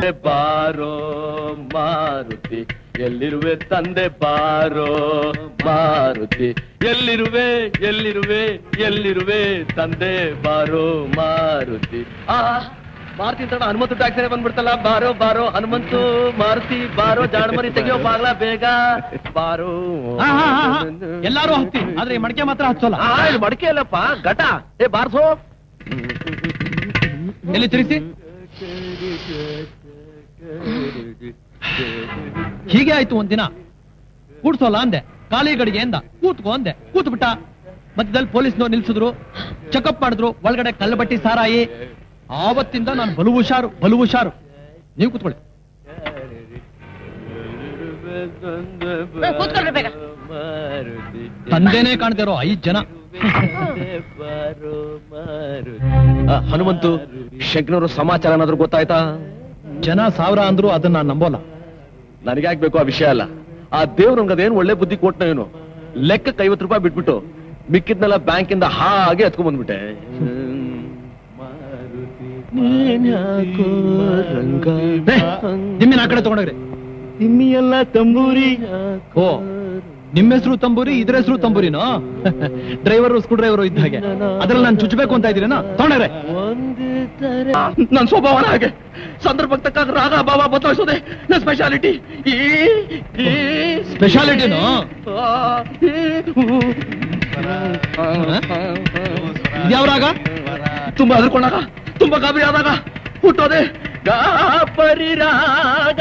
ಬಾರೋ ಮಾರುತಿ ಎಲ್ಲಿರುವೆ ತಂದೆ ಬಾರೋ ಮಾರುತಿ ಎಲ್ಲಿರುವೆ ಎಲ್ಲಿರುವೆ ಎಲ್ಲಿರುವೆ ತಂದೆ ಬಾರೋ ಮಾರುತಿ ಆ ಮಾರುತಿ ಅಂತ ಹನುಮಂತು ಟ್ಯಾಕ್ಸಿ ಬಂದ್ಬಿಡ್ತಲ್ಲ ಬಾರೋ ಬಾರೋ ಹನುಮಂತು ಮಾರುತಿ ಬಾರೋ ಜಾಡಮರಿ ತೆಗಿಯೋ ಬಾಗ್ಲ ಬೇಗ ಬಾರೋ ಹಾ, ಹಾ, ಹಾ, ಹಾ. ಎಲ್ಲಾರು ಹತ್ತಿ ಆದ್ರೆ ಈ ಮಡಕೆ ಮಾತ್ರ ಹಚ್ಚೋಲ್ಲ ಆ, ಇದು ಮಡಿಕೆ ಅಲ್ಲಪ್ಪ ಘಟ ಏ ಬಾರ್ಸೋ ಎಲ್ಲಿ ತಿರುಗಿಸಿ ಹೀಗೆ ಆಯ್ತು ಒಂದಿನ ಕೂಡ್ಸೋಲ್ಲ ಅಂದೆ ಖಾಲಿ ಗಡಿಗೆ ಎಂದ ಕೂತ್ಕೋ ಅಂದೆ ಕೂತ್ ಬಿಟ್ಟ ಮಧ್ಯದಲ್ಲಿ ಪೊಲೀಸ್ನವ್ರು ನಿಲ್ಸಿದ್ರು ಚೆಕಪ್ ಮಾಡಿದ್ರು ಒಳಗಡೆ ಕಲ್ಲಬಟ್ಟಿ ಸಾರಾಯಿ ಆವತ್ತಿಂದ ನಾನು ಬಲು ಹುಷಾರು ಬಲು ಹುಷಾರು ನೀವು ಕೂತ್ಕೊಳ್ಳಿ ಕೂತ್ಕೊಳ್ರಿ ಬೇಗ. ತಂದೆನೇ ಕಾಣ್ದೇ ಇರೋ ಐದ್ ಜನ ಆ, ಹನುಮಂತು ಶಂಕನವರು ಸಮಾಚಾರ ಏನಾದ್ರು ಗೊತ್ತಾಯ್ತಾ ಜನ ಸಾವಿರ ಅಂದ್ರು ಅದನ್ನ ನಾನ್ ನಂಬೋಲ್ಲ ನನಗೆ ಬೇಕು ಆ ವಿಷಯ ಅಲ್ಲ ಆ ದೇವ್ರು ನಮ್ಗೆ ಅದೇನು ಒಳ್ಳೆ ಬುದ್ಧಿ ಕೊಟ್ನ ಏನು ಲೆಕ್ಕಕ್ಕೆ ಐವತ್ತು ರೂಪಾಯಿ ಬಿಟ್ಬಿಟ್ಟು ಮಿಕ್ಕಿದ್ನೆಲ್ಲ ಬ್ಯಾಂಕಿಂದ ಹಾಗೆ ಎತ್ಕೊಂಡ್ ಬಂದ್ಬಿಟ್ಟೆ ಏ, ನಿಮ್ಮಿನ ಆ ಕಡೆ ತಗೊಂಡೋಗ್ರಿ ನಿಮ್ಮಿಯಲ್ಲ ತಂಬೂರಿ ಓ ನಿಮ್ಮ ಹೆಸರು ತಂಬೂರಿ ಇದ್ರ ಹೆಸರು ತಂಬೂರಿನೋ ಡ್ರೈವರು ಸ್ಕ್ರೂ ಡ್ರೈವರು ಇದ್ದ ಹಾಗೆ ಅದ್ರಲ್ಲಿ ನಾನು ಚುಚ್ಚಬೇಕು ಅಂತ ಇದ್ದೀರೇನೋ ತಗೊಂಡ್ರೆ ನನ್ನ ಸ್ವಭಾವನ ಹಾಗೆ ಸಂದರ್ಭಕ್ಕೆ ತಕ್ಕ ರಾಗ ಭಾವ ಬದಲಾಯಿಸೋದೆ ನನ್ನ ಸ್ಪೆಷಾಲಿಟಿ ಈ ಸ್ಪೆಷಾಲಿಟಿನೋ ಇದ್ಯಾವ ರಾಗ ತುಂಬಾ ಹೆದರ್ಕೊಂಡಾಗ ತುಂಬಾ ಗಾಬರಿ ಆದಾಗ ಹುಟ್ಟೋದೆ ಗಾಪರಿ ರಾಗ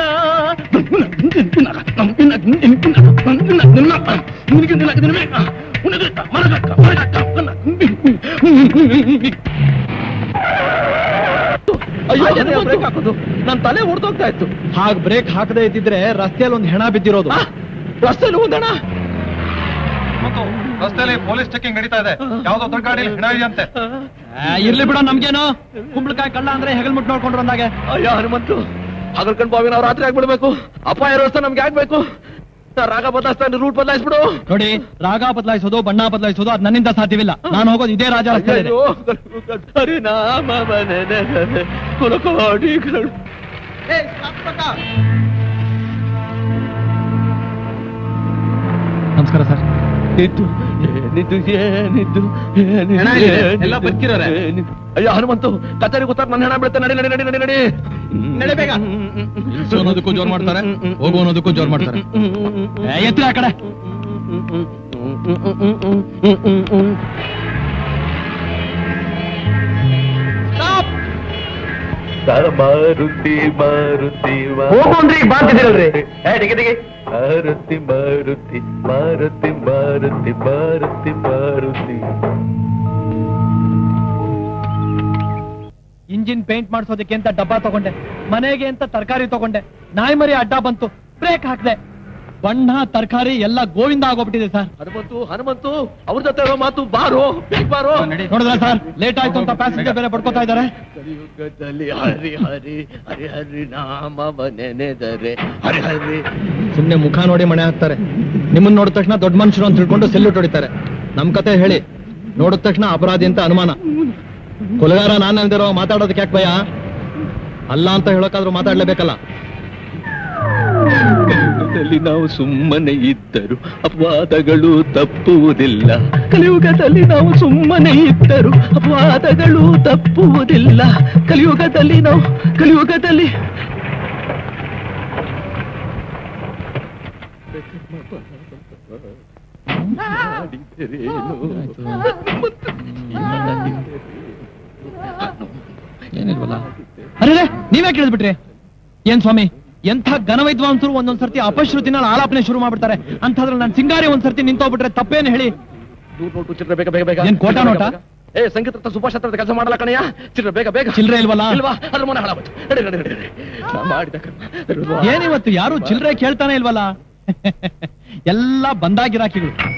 ಅಯ್ಯೋ ಬ್ರೇಕ್ ಹಾಕೋದು ನನ್ನ ತಲೆ ಹೊಡೆದೋಗ್ತಾ ಇತ್ತು ಹಾಗ್ ಬ್ರೇಕ್ ಹಾಕದೇ ಇದ್ದಿದ್ರೆ ರಸ್ತೆಯಲ್ಲಿ ಒಂದು ಹೆಣ ಬಿದ್ದಿರೋದು ಆ, ರಸ್ತೆಯಲ್ಲಿ ಒಂದಣ ರಸ್ತೆಯಲ್ಲಿ ಪೊಲೀಸ್ ಚೆಕಿಂಗ್ ನಡೀತಾ ಇದೆ ಯಾವ್ದೋ ದೊಡ್ಡ ಗಾಡಿಯಲ್ಲಿ ಹೆಣ ಇದೆಯಂತೆ ಆ, ಇರ್ಲಿ ಬಿಡೋ ನಮ್ಗೇನು ಕುಂಬಳಕಾಯಿ ಕಳ್ಳ ಅಂದ್ರೆ ಹೆಗಲ್ ಮುಟ್ಟು ನೋಡ್ಕೊಂಡ್ರು ಅಂದಾಗೆ ಅಯ್ಯ ಹನುಮಂತು ಹಗಲ್ಕಂಡ್ ಬಾವಿ ನಾವು ರಾತ್ರಿ ಆಗ್ಬಿಡ್ಬೇಕು ಅಪಾಯ ವ್ಯವಸ್ಥೆ ನಮ್ಗೆ ಆಗ್ಬೇಕು ನಾ ರಾಗ ಬದಲಾಯಿಸ್ತಾನೆ ರೂಟ್ ಬದಲಾಯಿಸ್ಬಿಡು ನೋಡಿ ರಾಗ ಬದಲಾಯಿಸೋದು ಬಣ್ಣ ಬದಲಾಯಿಸೋದು ಅದು ನನ್ನಿಂದ ಸಾಧ್ಯವಿಲ್ಲ ನಾನು ಹೋಗೋದು ಇದೇ ರಾಜ ರಸ್ತೆಯಲ್ಲಿ ಅಯ್ಯೋ, ಹರಿನಾಮವನ ಕುಲಕೋಡಿಗಳು ನಮಸ್ಕಾರ ಸರ್ ಏನಿದ್ದು ಏನಿದ್ದು ಏನಿದ್ದು ಏನಿದ್ದು, ಹೆಣ ಇದೆ, ಏನಿದ್ದು, ಎಲ್ಲ ಬದುಕಿರೋರೆ. ಏನಿದ್ದು. ಅಯ್ಯೋ ಹನುಮಂತು ಕಚೇರಿ ಗೊತ್ತಾಗ ನನ್ನ ಹೆಣ ಬೀಳುತ್ತೆ ನಡಿ ನಡಿ ನಡಿ ನಡಿ ನಡಿ ನಡಿ ಬೇಗ. ನಿಲ್ಸು ಅನ್ನೋದಕ್ಕೂ ಜೋರ್ ಮಾಡ್ತಾರೆ ಹೋಗು ಅನ್ನೋದಕ್ಕೂ ಜೋರ್ ಮಾಡ್ತಾರೆ ಏ, ಎತ್ತಿ ಆ ಕಡೆ ಮಾರುತಿ ಮಾರುತಿ ಹೋಗೋನ್ರಿ, ಬಾಂತಿದ್ದೀರಲ್ರಿ. ಏ ಡಿಗೆ ಡಿಗೆ ಮಾರುತಿ ಮಾರುತಿ ಮಾರುತಿ ಮಾರುತಿ ಮಾರುತಿ ಮಾರುತಿ ಇಂಜಿನ್ ಪೇಂಟ್ ಮಾಡಿಸೋದಕ್ಕೆ ಅಂತ ಡಬ್ಬ ತಗೊಂಡೆ ಮನೆಗೆ ಅಂತ ತರಕಾರಿ ತಗೊಂಡೆ ನಾಯಿ ಮರಿ ಅಡ್ಡ ಬಂತು ಬ್ರೇಕ್ ಹಾಕ್ದೆ ಬಣ್ಣ ತರಕಾರಿ ಎಲ್ಲ ಗೋವಿಂದ ಆಗೋಗ್ಬಿಟ್ಟಿದೆ ಸರ್ ಹನುಮಂತು ಹನುಮಂತು ಅವ್ರ ಜೊತೆ ಇರೋ ಮಾತು ಬಾರೋ ಬೇಗ ಬಾರೋ ನೋಡಿದ್ರ ಸರ್ ಲೇಟ್ ಆಯ್ತು ಅಂತ ಪ್ಯಾಸೆಂಜರ್ ಬೇರೆ ಪಡ್ಕೋತಾ ಇದ್ದಾರೆ ಕಲಿಯುಗದಲ್ಲಿ ಹರಿ ಹರಿ ಹರಿ ಹರಿ ನಾಮವ ನೆನೆದರೆ ಹರಿ ಹರಿ ಸುಮ್ನೆ ಮುಖ ನೋಡಿ ಮಣೆ ಹಾಕ್ತಾರೆ ನಿಮ್ಮನ್ನ ನೋಡಿದ ತಕ್ಷಣ ದೊಡ್ಡ ಮನುಷ್ಯರು ಅಂತ ತಿಳ್ಕೊಂಡು ಸೆಲ್ಯೂಟ್ ಹೊಡಿತಾರೆ ನಮ್ ಕತೆ ಹೇಳಿ ನೋಡಿದ ತಕ್ಷಣ ಅಪರಾಧಿ ಅಂತ ಅನುಮಾನ ಕೊಲೆಗಾರ ನಾನು ಅಲ್ದಿರೋ ಮಾತಾಡೋದಕ್ಕೆ ಯಾಕೆ ಭಯ ಅಲ್ಲ ಅಂತ ಹೇಳೋಕಾದ್ರೂ ಮಾತಾಡ್ಲೇಬೇಕಲ್ಲ ಕಲಿಯುಗದಲ್ಲಿ ನಾವು ಸುಮ್ಮನೆ ಇದ್ದರು ಅಪವಾದಗಳು ತಪ್ಪುವುದಿಲ್ಲ ಕಲಿಯುಗದಲ್ಲಿ ನಾವು ಸುಮ್ಮನೆ ಇದ್ದರು ಅಪವಾದಗಳು ತಪ್ಪುವುದಿಲ್ಲ ಕಲಿಯುಗದಲ್ಲಿ ನಾವು ಕಲಿಯುಗದಲ್ಲಿ ಏನಿಲ್ವಲ್ಲ ಅರೆ ನೀವೇ ಕೇಳಿದ್ಬಿಟ್ರಿ ಏನ್ ಸ್ವಾಮಿ ಎಂಥ ಘನವೈದ್ವಾಂಸರು ಒಂದೊಂದ್ ಸರ್ತಿ ಅಪಶ್ರುತಿನಲ್ಲಿ ಆಲಾಪನೆ ಶುರು ಮಾಡ್ಬಿಡ್ತಾರೆ ಅಂತದ್ರಲ್ಲಿ ನಾನು ಸಿಂಗಾರಿ ಒಂದ್ ಸರ್ತಿ ನಿಂತೋಗ್ಬಿಟ್ರೆ ತಪ್ಪೇನು ಹೇಳಿ ದೂರ ನೋಟು ಚಿತ್ರ ಬೇಗ ಬೇಗ ಬೇಗ ಏನ್ ಕೋಟ ನೋಟ? ಏ ಸಂಗೀತ ರತ್ನ ಸುಭಾಷ್ ಹತ್ರದ ಕೆಲಸ ಮಾಡಲ್ಲ ಕಣಯ್ಯ ಚಿತ್ರ ಬೇಗ ಬೇಗ ಚಿಲ್ರೆ ಇಲ್ವಲ್ಲ? ಇಲ್ವಾ ಅದ್ರ ಮನೆ ಹಾಳಾಗ್ಬಿಟ್ಟು ನಡಿ ನಡಿ ನಡಿ ನಡಿ. ನಾ ಮಾಡಿದ ಕರ್ಮ. ಏನಿವತ್ತು ಯಾರು ಚಿಲ್ರೆ ಕೇಳ್ತಾನೆ ಇಲ್ವಲ್ಲ ಎಲ್ಲ ಬಂದಾಗಿರಾಕಿಗಳು